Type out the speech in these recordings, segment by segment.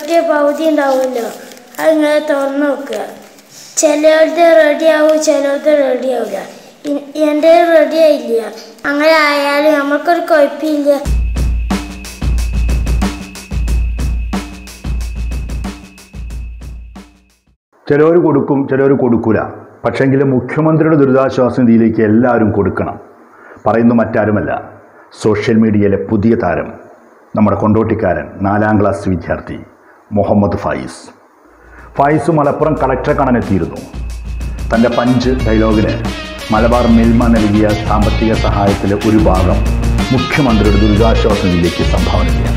ഒരു പകുതി ഉണ്ടാവുമല്ലോ അതിങ്ങനെ തുറന്നു നോക്കുക ചിലവരുടെ റെഡി ആവും ചിലവരുടെ റെഡി ആവില്ല എൻ്റെ റെഡി ആയില്ല അങ്ങനെ ആയാലും നമുക്കൊരു കുഴപ്പമില്ല ചിലവർ കൊടുക്കും ചിലവർ കൊടുക്കില്ല പക്ഷെങ്കിലും മുഖ്യമന്ത്രിയുടെ ദുരിതാശ്വാസ നിധിയിലേക്ക് എല്ലാവരും കൊടുക്കണം പറയുന്നു മറ്റാരുമല്ല സോഷ്യൽ മീഡിയയിലെ പുതിയ താരം നമ്മുടെ കൊണ്ടോട്ടിക്കാരൻ നാലാം ക്ലാസ് വിദ്യാർത്ഥി മുഹമ്മദ് ഫായിസ് ഫായിസ് മലപ്പുറം കളക്ടറെ കാണാനെത്തിയിരുന്നു തൻ്റെ പഞ്ച് ഡയലോഗിന് മലബാർ മിൽമ നൽകിയ സാമ്പത്തിക സഹായത്തിലെ ഒരു ഭാഗം മുഖ്യമന്ത്രിയുടെ ദുരിതാശ്വാസ നിധിയിലേക്ക് സംഭാവന ചെയ്യാം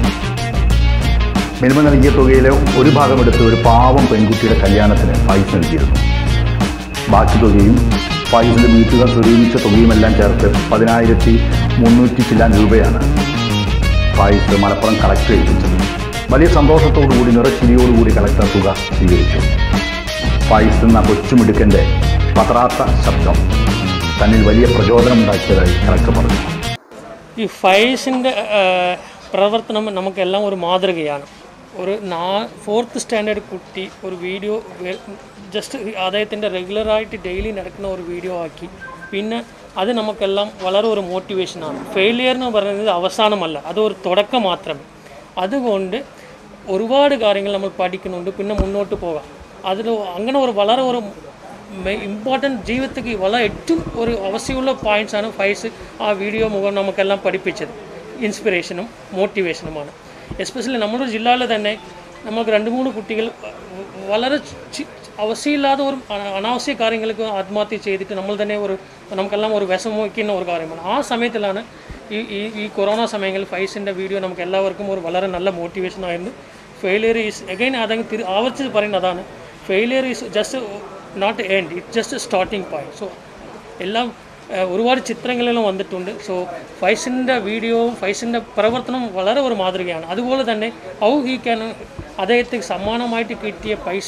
മിൽമ നൽകിയ തുകയിലെ ഒരു ഭാഗം എടുത്ത് ഒരു പാവം പെൺകുട്ടിയുടെ കല്യാണത്തിന് ഫൈസ് നൽകിയിരുന്നു ബാക്കി തുകയും ഫൈസിൻ്റെ വീട്ടുകാർ സ്വരൂപിച്ച തുകയുമെല്ലാം ചേർത്ത് പതിനായിരത്തി മുന്നൂറ്റി ചില്ലാൻ രൂപയാണ് ഫൈസ് മലപ്പുറം കളക്ടർ ഏൽപ്പിച്ചത് വലിയ സന്തോഷത്തോടുകൂടി നിറച്ചിരിയോടുകൂടി കളക്ടർ തുക സ്വീകരിച്ചു ഫൈസ് എന്ന കൊച്ചുമിടുക്കൻ്റെ പതറാത്ത ശബ്ദം തന്നിൽ വലിയ പ്രചോദനം ഉണ്ടാക്കിയതായി കളക്ടർ പറഞ്ഞു ഈ ഫൈസിൻ്റെ പ്രവർത്തനം നമുക്കെല്ലാം ഒരു മാതൃകയാണ് ഒരു നാ ഫോർത്ത് സ്റ്റാൻഡേർഡ് കുട്ടി ഒരു വീഡിയോ ജസ്റ്റ് അദ്ദേഹത്തിൻ്റെ റെഗുലറായിട്ട് ഡെയിലി നടക്കുന്ന ഒരു വീഡിയോ ആക്കി പിന്നെ അത് നമുക്കെല്ലാം വളരെ ഒരു മോട്ടിവേഷനാണ് ഫെയിലിയർ എന്ന് പറയുന്നത് അവസാനമല്ല അത് ഒരു തുടക്കം മാത്രമേ അതുകൊണ്ട് ഒരുപാട് കാര്യങ്ങൾ നമ്മൾ പഠിക്കുന്നുണ്ട് പിന്നെ മുന്നോട്ട് പോകാം അതിൽ അങ്ങനെ ഒരു വളരെ ഒരു ഇമ്പോർട്ടൻറ്റ് ജീവിതത്തിക്ക് വളരെ ഏറ്റവും ഒരു ആവശ്യമുള്ള പോയിന്റ്സാണ് ഫൈസ് ആ വീഡിയോ മുഖം നമുക്കെല്ലാം പഠിപ്പിച്ചത് ഇൻസ്പിറേഷനും മോട്ടിവേഷനുമാണ് എസ്പെഷ്യലി നമ്മുടെ ജില്ലയിൽ തന്നെ നമുക്ക് രണ്ട് മൂന്ന് കുട്ടികൾ വളരെ ചി- ആവശ്യമില്ലാത്ത ഒരു അന- അനാവശ്യ കാര്യങ്ങൾക്ക് ആത്മഹത്യ ചെയ്തിട്ട് നമ്മൾ തന്നെ ഒരു നമുക്കെല്ലാം ഒരു വിഷമിക്കുന്ന ഒരു കാര്യമാണ് ആ സമയത്തിലാണ് ഈ ഈ ഈ കൊറോണ സമയങ്ങളിൽ ഫൈസിൻ്റെ വീഡിയോ നമുക്ക് എല്ലാവർക്കും ഒരു വളരെ നല്ല മോട്ടിവേഷൻ ആയിരുന്നു ഫെയിലിയർ ഈസ് അഗൈൻ അതങ്ങ് തിരി ആവർത്തിച്ച് പറയുന്നത് അതാണ് failure is just not end it just starting point so എല്ലാം ഏഹ്, ഒരുപാട് ചിത്രങ്ങളെല്ലാം വന്നിട്ടുണ്ട് സോ ഫൈസിൻ്റെ വീഡിയോവും ഫൈസിൻ്റെ പ്രവർത്തനം വളരെ ഒരു മാതൃകയാണ് അതുപോലെ തന്നെ ഹൗ ഹീ ക്യാൻ അദ്ദേഹത്തിന് സമ്മാനമായിട്ട് കിട്ടിയ പൈസ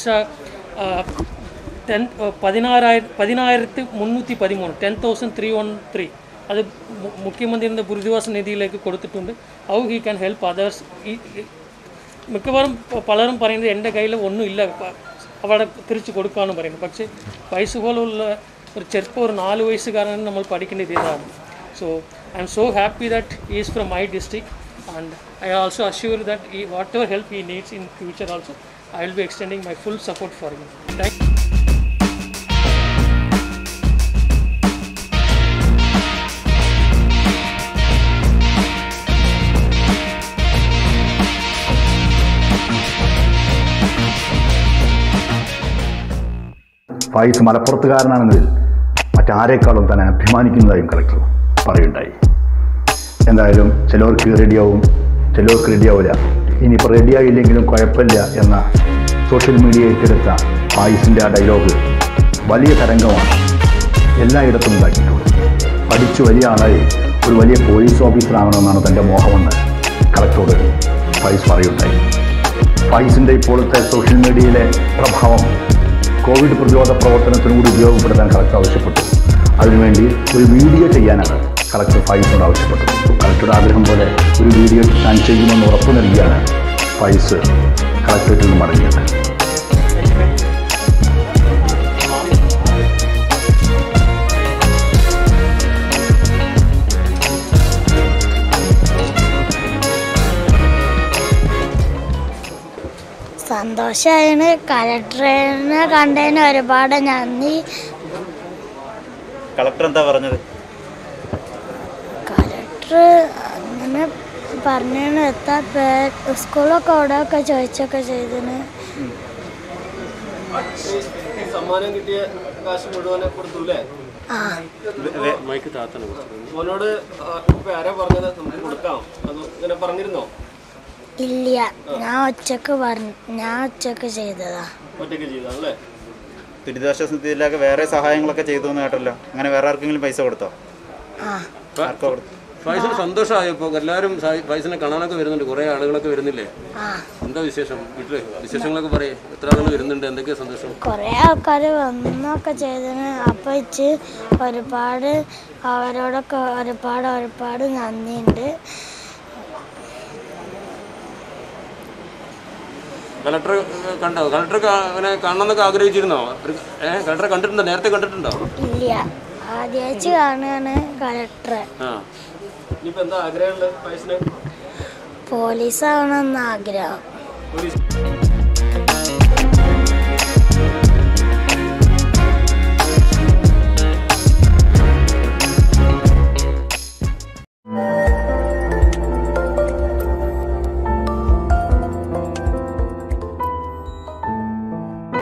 ടെൻ പതിനാറായിരം പതിനായിരത്തി മുന്നൂറ്റി പതിമൂന്ന് ten thousand three one three അത് മു- മുഖ്യമന്ത്രിയുടെ ദുരിതാശ്വാസ നിധിയിലേക്ക് കൊടുത്തിട്ടുണ്ട് how he can help others ഈ ഈ- മിക്കവാറും പ- പലരും പറയുന്നത് എൻ്റെ കയ്യിൽ ഒന്നുമില്ല പ- അവിടെ തിരിച്ചു കൊടുക്കാമെന്ന് പറയുന്നു പക്ഷേ പൈസ പോലുള്ള ഒരു ചെറുപ്പം ഒരു നാല് വയസ്സുകാരൻ നമ്മൾ പഠിക്കേണ്ടത് ഇതാണ് so I'm so happy that is from my district and I also assure that he whatever help he needs in future also I will be extending my full support for you thank Faiz മലപ്പുറത്തുകാരനാണെങ്കിൽ മറ്റാരേക്കാളും തന്നെ അഭിമാനിക്കുന്നതായും collector പറയുണ്ടായി എന്തായാലും ചിലവർക്ക് റെഡിയാവും ചിലവർക്ക് റെഡിയാവില്ല ഇനിയിപ്പോൾ റെഡിയായില്ലെങ്കിലും കുഴപ്പമില്ല എന്ന സോഷ്യൽ മീഡിയ ഏറ്റെടുത്ത ഫായിസിൻ്റെ ആ ഡയലോഗ് വലിയ തരംഗമാണ് എല്ലായിടത്തും ഉണ്ടാക്കിയിട്ടുള്ളത് പഠിച്ചു വലിയ ആളായി ഒരു വലിയ പോലീസ് ഓഫീസറാവണമെന്നാണ് തൻ്റെ മോഹമെന്ന് കളക്ടറോട് ഫൈസ് പറയുണ്ടായി ഫൈസിൻ്റെ ഇപ്പോഴത്തെ സോഷ്യൽ മീഡിയയിലെ പ്രഭാവം കോവിഡ് പ്രതിരോധ പ്രവർത്തനത്തിനും കൂടി ഉപയോഗപ്പെടുത്താൻ കളക്ടർ ആവശ്യപ്പെട്ടു അതിനുവേണ്ടി ഒരു വീഡിയോ ചെയ്യാനാണ് കളക്ടർ ഫൈസിനോട് ആവശ്യപ്പെട്ടത് കളക്ടറുടെ ആഗ്രഹം പോലെ ഒരു വീഡിയോ താൻ ചെയ്യുമെന്ന് ഉറപ്പു നൽകിയാണ് ഫൈസ് കളക്ടറേറ്റിൽ നിന്ന് മടങ്ങിയത് സന്തോഷമായിരുന്നു കലക്ടറിനെ കണ്ടതിന് ഒരുപാട് നന്ദി കളക്ടർ എന്താ പറഞ്ഞത് കലക്ടർ അങ്ങനെ പറഞ്ഞു എത്താ പേ സ്കൂളൊക്കെ അവിടെയൊക്കെ ചോദിച്ചൊക്കെ ചെയ്തിന് സമ്മാനം കിട്ടിയ കാശ് മുഴുവനെ കൊടുത്തൂല്ലേ ആ മോനോട് ആ, ഇപ്പൊ ആരാ പറഞ്ഞത് നമുക്ക് കൊടുക്കാം അത് ഇങ്ങനെ പറഞ്ഞിരുന്നോ ഇല്ല ഞാൻ ഒച്ചക്ക് പറഞ്ഞു ഞാൻ ഒച്ചക്ക് ചെയ്തതാ ഒറ്റയ്ക്ക് ചെയ്താണല്ലേ ദുരിതാശ്വാസ നിധിയിലൊക്കെ വേറെ സഹായങ്ങളൊക്കെ ചെയ്തു എന്ന് കേട്ടല്ലോ അങ്ങനെ വേറെ ആർക്കെങ്കിലും പൈസ കൊടുത്തോ ആ ആർക്കോ കൊടുത്തു ഫൈസിന് സന്തോഷമായി ഇപ്പോൾ എല്ലാവരും സായി- ഫൈസിനെ കാണാനൊക്കെ വരുന്നുണ്ട് കുറേ ആളുകളൊക്കെ വരുന്നില്ലേ ആ എന്താ വിശേഷം വീട്ടില് വിശേഷങ്ങളൊക്കെ പറയേ എത്ര ആളുകൾ വരുന്നുണ്ട് എന്തൊക്കെയാ സന്തോഷം കുറേ ആൾക്കാർ വന്നൊക്കെ ചെയ്തതിന് അപ്പം ഇച്ച് ഒരുപാട് അവരോടൊക്കെ ഒരുപാട് ഒരുപാട് നന്ദിയുണ്ട് കളക്ടർ കണ്ടോ കളക്ടർ അവനെ കാണണമെന്നൊക്കെ ആഗ്രഹിച്ചിരുന്നോ ഒരു- ഏ കളക്ടറെ കണ്ടിട്ടുണ്ടോ നേരത്തെ കണ്ടിട്ടുണ്ടോ ഇല്ല ആദ്യമായിട്ട് കാണുകയാണ് കളക്ടറെ ആ ഇനിയിപ്പോ എന്താ ആഗ്രഹമുള്ളത് ഫൈസിന് പോലീസാവണമെന്ന് ആഗ്രഹം പോലീസ്